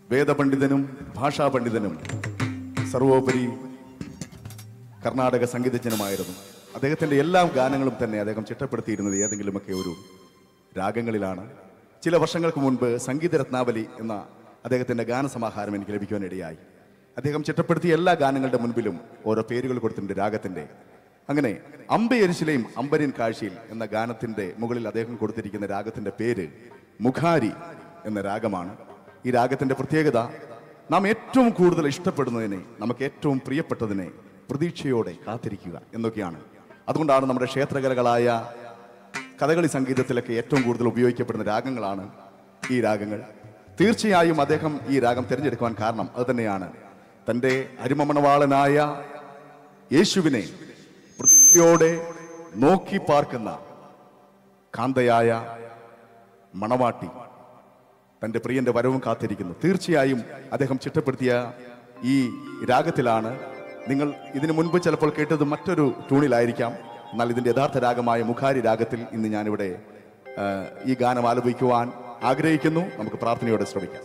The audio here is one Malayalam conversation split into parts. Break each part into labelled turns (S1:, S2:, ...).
S1: വേദപണ്ഡിതനും ഭാഷാ പണ്ഡിതനും സർവോപരി കർണാടക സംഗീതജ്ഞനുമായിരുന്നു അദ്ദേഹത്തിന്റെ എല്ലാ ഗാനങ്ങളും തന്നെ അദ്ദേഹം ചിട്ടപ്പെടുത്തിയിരുന്നത് ഏതെങ്കിലുമൊക്കെ ഒരു രാഗങ്ങളിലാണ് ചില വർഷങ്ങൾക്ക് മുൻപ് സംഗീത രത്നാവലി എന്ന അദ്ദേഹത്തിന്റെ ഗാനസമാഹാരം എനിക്ക് ലഭിക്കുവാനിടയായി അദ്ദേഹം ചിട്ടപ്പെടുത്തിയ എല്ലാ ഗാനങ്ങളുടെ മുൻപിലും ഓരോ പേരുകൾ കൊടുത്തിട്ടുണ്ട് രാഗത്തിന്റെ അങ്ങനെ അമ്പയരിശിലെയും അമ്പരിൻ കാഴ്ചയിൽ എന്ന ഗാനത്തിന്റെ മുകളിൽ അദ്ദേഹം കൊടുത്തിരിക്കുന്ന രാഗത്തിന്റെ പേര് മുഖാരി എന്ന രാഗമാണ് ഈ രാഗത്തിന്റെ പ്രത്യേകത നാം ഏറ്റവും കൂടുതൽ ഇഷ്ടപ്പെടുന്നതിനെ നമുക്ക് ഏറ്റവും പ്രിയപ്പെട്ടതിനെ പ്രതീക്ഷയോടെ കാത്തിരിക്കുക എന്നൊക്കെയാണ് അതുകൊണ്ടാണ് നമ്മുടെ ക്ഷേത്രകലകളായ കഥകളി സംഗീതത്തിലൊക്കെ ഏറ്റവും കൂടുതൽ ഉപയോഗിക്കപ്പെടുന്ന രാഗങ്ങളാണ് ഈ രാഗങ്ങൾ തീർച്ചയായും അദ്ദേഹം ഈ രാഗം തിരഞ്ഞെടുക്കുവാൻ കാരണം അത് തന്നെയാണ് തൻ്റെ അരിമമണവാളനായ യേശുവിനെ പ്രതീക്ഷയോടെ നോക്കി പാർക്കുന്ന കാന്തയായ മണവാട്ടി തൻ്റെ പ്രിയന്റെ വരവും കാത്തിരിക്കുന്നു തീർച്ചയായും അദ്ദേഹം ചിട്ടപ്പെടുത്തിയ ഈ രാഗത്തിലാണ് നിങ്ങൾ ഇതിനു മുൻപ് ചിലപ്പോൾ കേട്ടത് മറ്റൊരു ട്യൂണിലായിരിക്കാം എന്നാൽ ഇതിന്റെ യഥാർത്ഥ രാഗമായ മുഖാരി രാഗത്തിൽ ഇന്ന് ഞാനിവിടെ ആ, ഈ ഗാനം ആലപിക്കുവാൻ ആഗ്രഹിക്കുന്നു നമുക്ക് പ്രാർത്ഥനയോടെ ശ്രമിക്കാം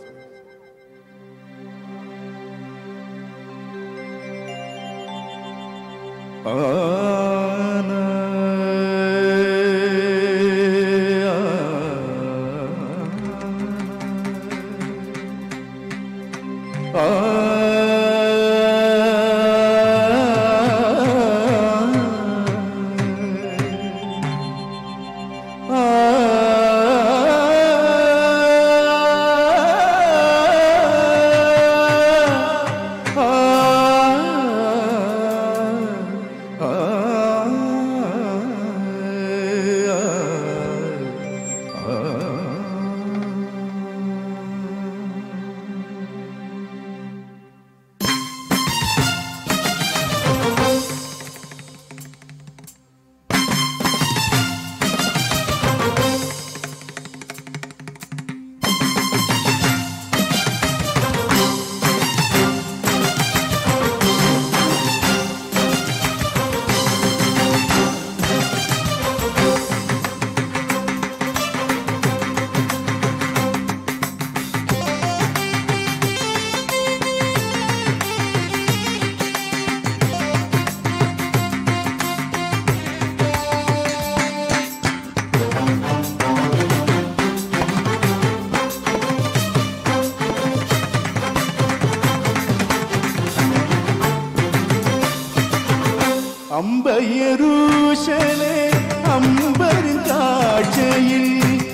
S2: അമ്പയരൂശലെ അമ്പരിൻ കാഴ്ചയിൽ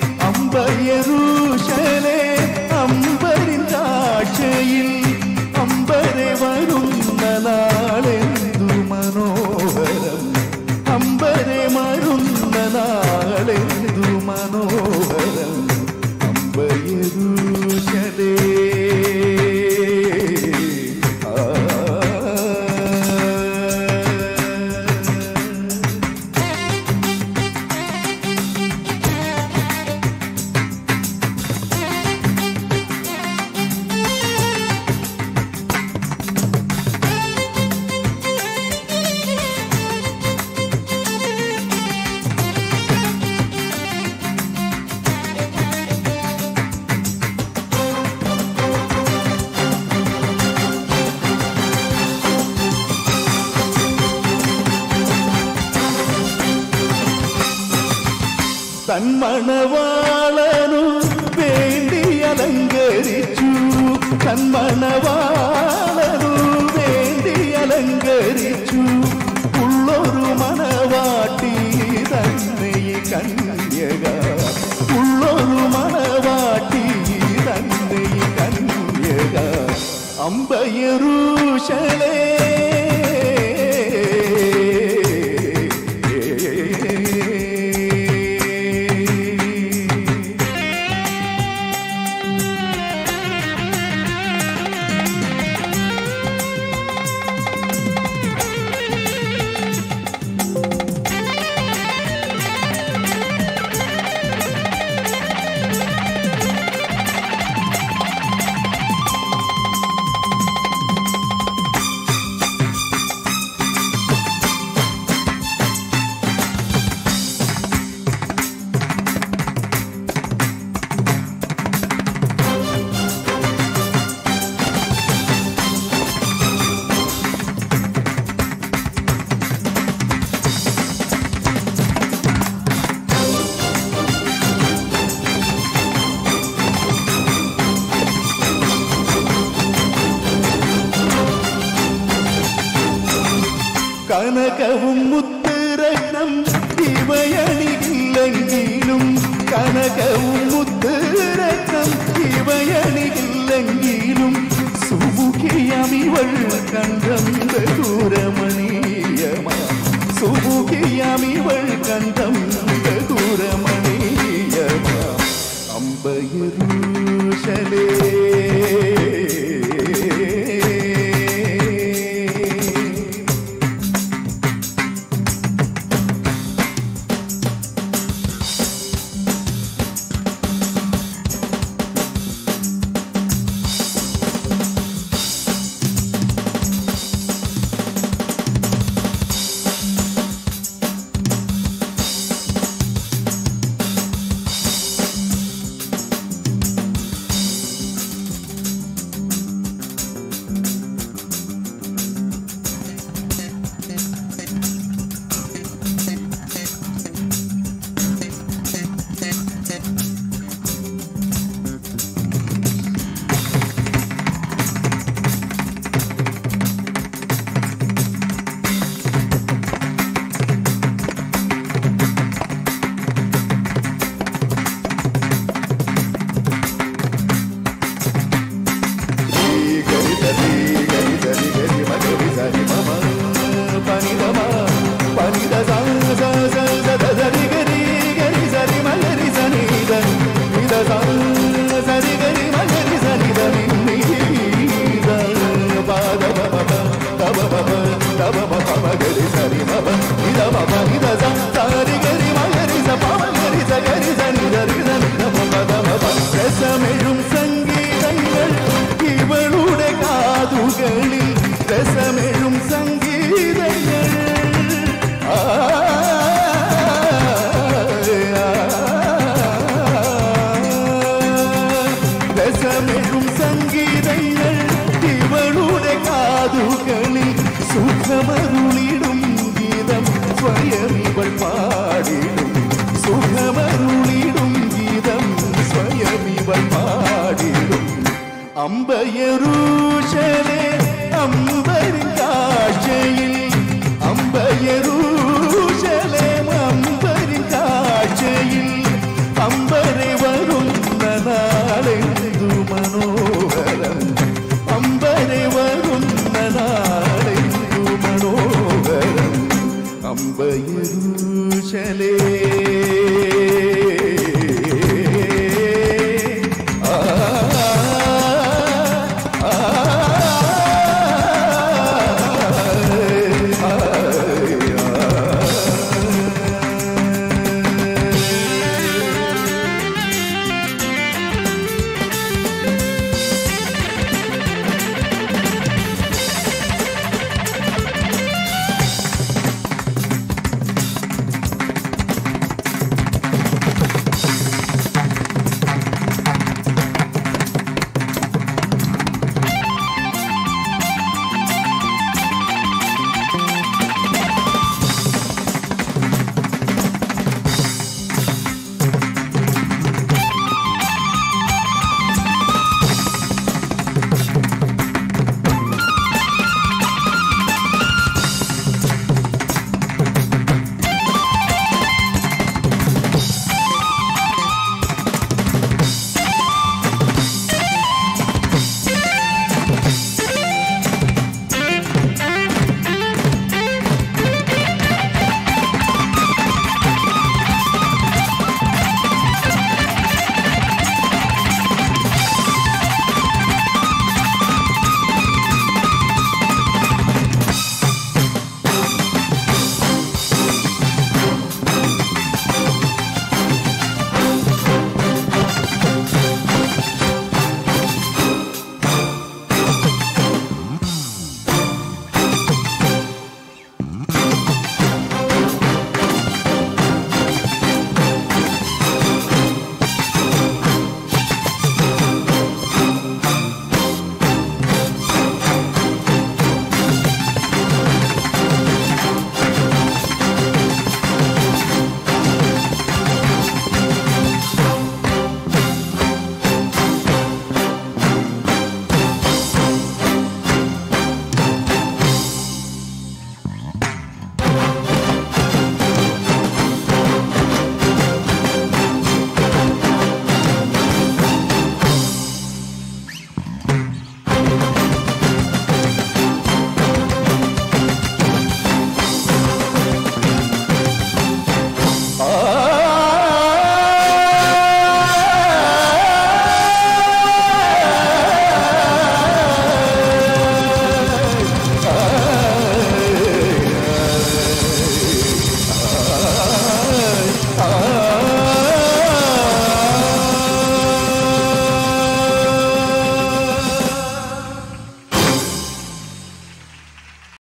S2: അമ്പയരൂശലെ അമ്പരിൻ കാഴ്ചയിൽ അമ്പരെ വരുന്ന നാളെന്തു മനോഹരം അമ്പരെ മരുന്ന നാളെന്തു മനോഹരം അമ്പയരൂശലേ ആ തന്മണവാളനു വേണ്ടി അലങ്കരിച്ചു തന്മണവാളനു വേണ്ടി അലങ്കരിച്ചു ഉള്ളൊരു മണവാട്ടി തന്നെ കന്യക ഉള്ളൊരു മണവാട്ടി തന്നെ കന്യക അമ്പയറൂശലേ കനകവും മുത്തുരത്നം ഇവയണികില്ലെങ്കിലും കനകവും മുത്തുരത്നം ഇവയണികില്ലെങ്കിലും സുമുഖിയമിവൾ കണ്ടം ദൂരമണീയമാ സുമുഖിയമിവൾ കണ്ടം ദൂരമണീയമാ അമ്പയരൂശലേ രസമെഴും സംഗീതങ്ങൾ ഇവളുടെ കാതുകളിൽ രസമെഴും സംഗീതങ്ങൾ ആ, രസമെഴും സംഗീതങ്ങൾ ഇവളുടെ കാതുകളിൽ സുഖമരുളിടും ഗീതം സ്വയം ഇവൾ പാടിടും സുഖമരുളിടും ഗീതം സ്വയം ഇവൾ പാടിടും അമ്പയരൂശലെ അമ്പരിൻ കാഴ്ചയിൽ അമ്പയരൂ